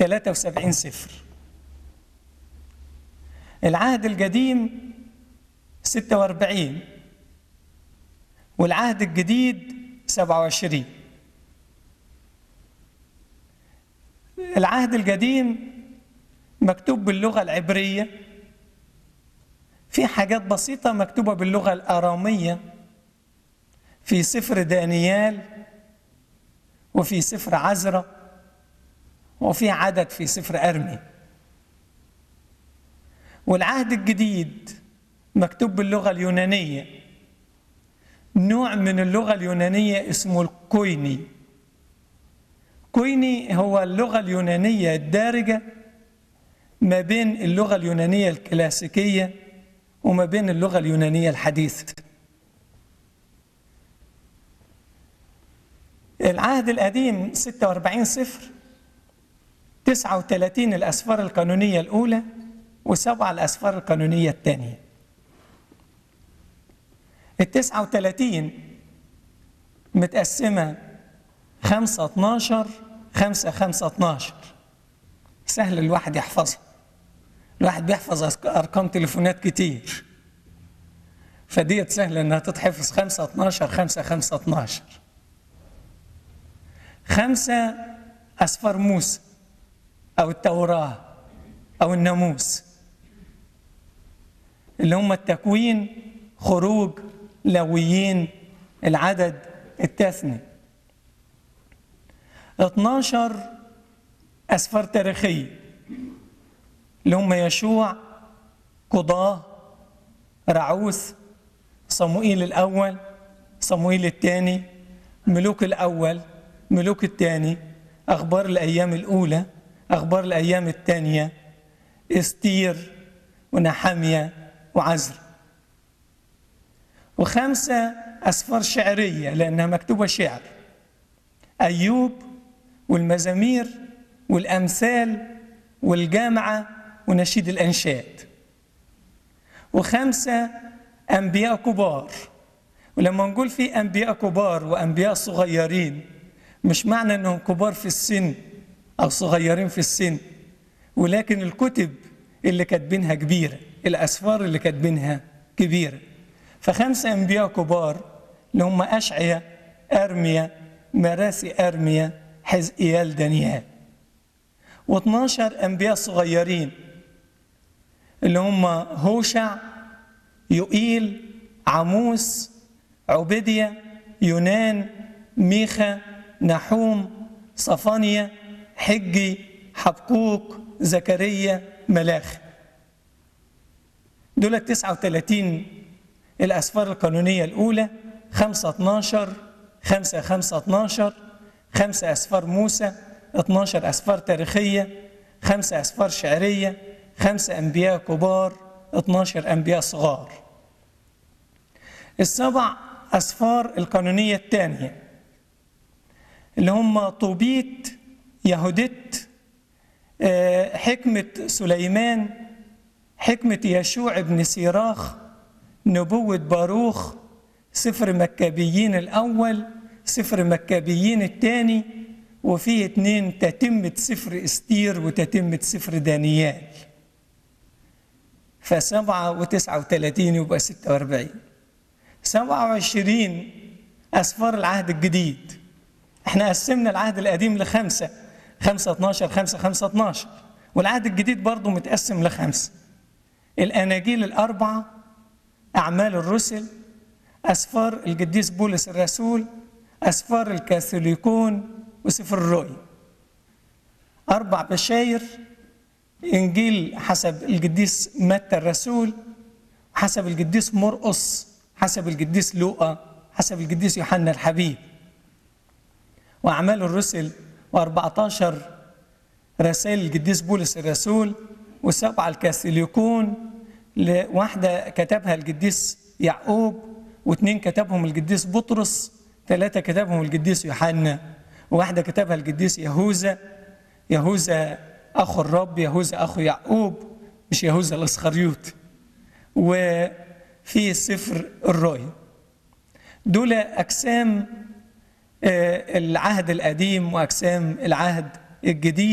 73 سفر العهد القديم 46 والعهد الجديد 27 العهد القديم مكتوب باللغة العبرية في حاجات بسيطة مكتوبة باللغة الآرامية في سفر دانيال وفي سفر عزرة وفي عدد في سفر أرمي والعهد الجديد مكتوب باللغة اليونانية نوع من اللغة اليونانية اسمه الكويني كويني هو اللغة اليونانية الدارجة ما بين اللغة اليونانية الكلاسيكية وما بين اللغة اليونانية الحديثة العهد القديم 46 صفر 39 الأسفار القانونية الأولى وسبعة الأسفار القانونية الثانية ال 39 متقسمة 5 12 5 5 12 سهل الواحد يحفظها الواحد بيحفظ أرقام تليفونات كتير فديت سهلة إنها تتحفظ 5 12 5 5 12 خمسة أسفار موسى أو التوراة أو الناموس اللي هم التكوين خروج لويين العدد التثني 12 أسفار تاريخية اللي هم يشوع قضاة رعوث صموئيل الأول صموئيل الثاني ملوك الأول ملوك الثاني أخبار الأيام الأولى أخبار الأيام الثانية استير ونحمية وعزر وخمسة أسفار شعرية لأنها مكتوبة شعر أيوب والمزامير والأمثال والجامعة ونشيد الأنشاد وخمسة أنبياء كبار ولما نقول في أنبياء كبار وأنبياء صغيرين مش معنى أنهم كبار في السن أو صغيرين في السن ولكن الكتب اللي كاتبينها كبيرة الأسفار اللي كاتبينها كبيرة فخمسة أنبياء كبار اللي هم أشعيا أرميا مراسي أرميا حزقيال دانيال و12 أنبياء صغيرين اللي هم هوشع يوئيل عموس عبيديا يونان ميخا نحوم صفانيا حجي حبقوق زكريا ملاخ دول 39 الأسفار القانونية الأولى 5 12 5 5 12 5 أسفار موسى 12 أسفار تاريخية 5 أسفار شعرية 5 أنبياء كبار 12 أنبياء صغار السبع أسفار القانونية الثانية اللي هم طوبيت يهودت حكمة سليمان حكمة يشوع بن سيراخ نبوة باروخ سفر مكابيين الأول سفر مكابيين الثاني وفيه اتنين تتمة سفر استير وتتمة سفر دانيال فسبعة وتسعة وثلاثين يبقى ستة واربعين سبعة وعشرين أسفار العهد الجديد احنا قسمنا العهد القديم لخمسة خمسة اتناشر خمسة خمسة اتناشر والعهد الجديد برضه متقسم لخمسة الأناجيل الأربعة أعمال الرسل أسفار القديس بولس الرسول أسفار الكاثوليكون وسفر الرؤيا أربع بشاير إنجيل حسب القديس متى الرسول حسب القديس مرقس حسب القديس لوقا حسب القديس يوحنا الحبيب وأعمال الرسل و14 رسائل القديس بولس الرسول وسبعة الكاثوليكون واحدة كتبها القديس يعقوب واثنين كتبهم القديس بطرس ثلاثة كتبهم القديس يوحنا وواحدة كتبها القديس يهوذا يهوذا أخو الرب يهوذا أخو يعقوب مش يهوذا الإسخريوط وفي سفر الرؤيا دول أجسام العهد القديم وأجسام العهد الجديد